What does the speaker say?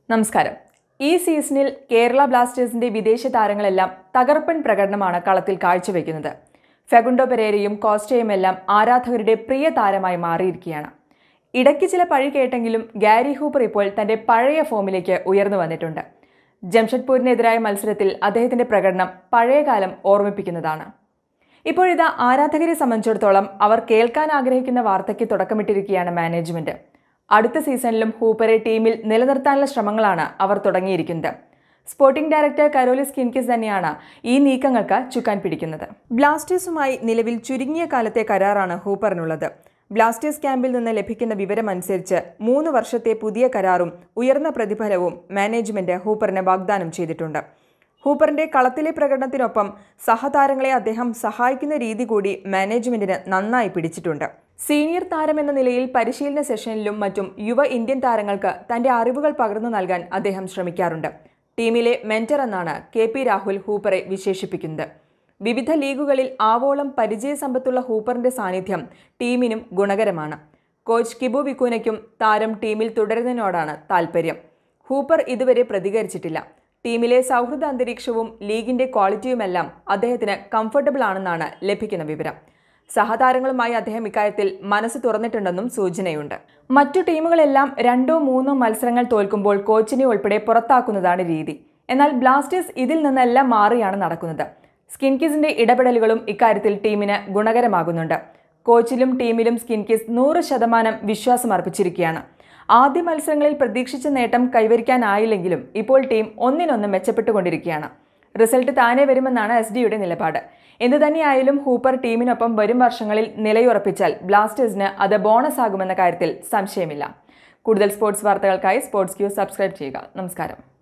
നമസ്കാരം ഈ സീസണിൽ കേരള ബ്ലാസ്റ്റേഴ്സിന്റെ വിദേശ താരങ്ങളെല്ലാം തകർപ്പൻ പ്രകടനമാണ് കളത്തിൽ കാഴ്ചവെക്കുന്നത് ഫെഗുണ്ടോ പെരേരയും കോസ്റ്റയുമെല്ലാം ആരാധകരുടെ പ്രിയ താരമായി മാറിയിരിക്കുകയാണ് ഇടയ്ക്ക് ചില പഴി കേട്ടെങ്കിലും ഗാരി ഹൂപ്പർ ഇപ്പോൾ തന്റെ പഴയ ഫോമിലേക്ക് ഉയർന്നു വന്നിട്ടുണ്ട് ജംഷഡ്പൂരിനെതിരായ മത്സരത്തിൽ അദ്ദേഹത്തിന്റെ പ്രകടനം പഴയകാലം ഓർമ്മിപ്പിക്കുന്നതാണ് ഇപ്പോഴിതാ ആരാധകരെ സംബന്ധിച്ചിടത്തോളം അവർ കേൾക്കാൻ ആഗ്രഹിക്കുന്ന വാർത്തയ്ക്ക് തുടക്കമിട്ടിരിക്കുകയാണ് മാനേജ്മെന്റ് അടുത്ത സീസണിലും ഹൂപ്പറെ ടീമിൽ നിലനിർത്താനുള്ള ശ്രമങ്ങളാണ് അവർ തുടങ്ങിയിരിക്കുന്നത് സ്പോർട്ടിംഗ് ഡയറക്ടർ കരോലിസ് കിൻകിസ് തന്നെയാണ് ഈ നീക്കങ്ങൾക്ക് ചുക്കാൻ പിടിക്കുന്നത് ബ്ലാസ്റ്റേഴ്സുമായി നിലവിൽ ചുരുങ്ങിയ കാലത്തെ കരാറാണ് ഹൂപ്പറിനുള്ളത് ബ്ലാസ്റ്റേഴ്സ് ക്യാമ്പിൽ നിന്ന് ലഭിക്കുന്ന വിവരമനുസരിച്ച് മൂന്ന് വർഷത്തെ പുതിയ കരാറും ഉയർന്ന പ്രതിഫലവും മാനേജ്മെന്റ് ഹൂപ്പറിന് വാഗ്ദാനം ചെയ്തിട്ടുണ്ട് ഹൂപ്പറിന്റെ കളത്തിലെ പ്രകടനത്തിനൊപ്പം സഹതാരങ്ങളെ അദ്ദേഹം സഹായിക്കുന്ന രീതി കൂടി മാനേജ്മെന്റിന് നന്നായി പിടിച്ചിട്ടുണ്ട് സീനിയർ താരം എന്ന നിലയിൽ പരിശീലന സെഷനിലും മറ്റും യുവ ഇന്ത്യൻ താരങ്ങൾക്ക് തന്റെ അറിവുകൾ പകർന്നു നൽകാൻ അദ്ദേഹം ശ്രമിക്കാറുണ്ട് ടീമിലെ മെന്റർ എന്നാണ് കെ പി രാഹുൽ ഹൂപ്പറെ വിശേഷിപ്പിക്കുന്നത് വിവിധ ലീഗുകളിൽ ആവോളം പരിചയസമ്പത്തുള്ള ഹൂപ്പറിന്റെ സാന്നിധ്യം ടീമിനും ഗുണകരമാണ് കോച്ച് കിബു വിക്കൂനയ്ക്കും താരം ടീമിൽ തുടരുന്നതിനോടാണ് താൽപ്പര്യം ഹൂപ്പർ ഇതുവരെ പ്രതികരിച്ചിട്ടില്ല ടീമിലെ സൗഹൃദ അന്തരീക്ഷവും ലീഗിന്റെ ക്വാളിറ്റിയുമെല്ലാം അദ്ദേഹത്തിന് കംഫർട്ടബിൾ ആണെന്നാണ് ലഭിക്കുന്ന വിവരം സഹതാരങ്ങളുമായി അദ്ദേഹം ഇക്കാര്യത്തിൽ മനസ്സ് തുറന്നിട്ടുണ്ടെന്നും സൂചനയുണ്ട് മറ്റു ടീമുകളെല്ലാം രണ്ടോ മൂന്നോ മത്സരങ്ങൾ തോൽക്കുമ്പോൾ കോച്ചിനെ ഉൾപ്പെടെ പുറത്താക്കുന്നതാണ് രീതി എന്നാൽ ബ്ലാസ്റ്റേഴ്സ് ഇതിൽ നിന്നെല്ലാം മാറിയാണ് നടക്കുന്നത് സ്കിൻകിസിന്റെ ഇടപെടലുകളും ഇക്കാര്യത്തിൽ ടീമിന് ഗുണകരമാകുന്നുണ്ട് കോച്ചിലും ടീമിലും സ്കിൻകിസ് നൂറ് ശതമാനം വിശ്വാസം അർപ്പിച്ചിരിക്കുകയാണ് ആദ്യ മത്സരങ്ങളിൽ പ്രതീക്ഷിച്ച നേട്ടം കൈവരിക്കാനായില്ലെങ്കിലും ഇപ്പോൾ ടീം ഒന്നിനൊന്ന് മെച്ചപ്പെട്ടുകൊണ്ടിരിക്കുകയാണ് റിസൾട്ട് താനെ വരുമെന്നാണ് എസ് ഡിയുടെ നിലപാട് എന്തുതന്നെയായാലും ഹൂപ്പർ ടീമിനൊപ്പം വരും വർഷങ്ങളിൽ നിലയുറപ്പിച്ചാൽ ബ്ലാസ്റ്റേഴ്സിന് അത് ബോണസ് ആകുമെന്ന കാര്യത്തിൽ സംശയമില്ല കൂടുതൽ സ്പോർട്സ് വാർത്തകൾക്കായി സ്പോർട്സ് ക്യൂ സബ്സ്ക്രൈബ് ചെയ്യുക നമസ്കാരം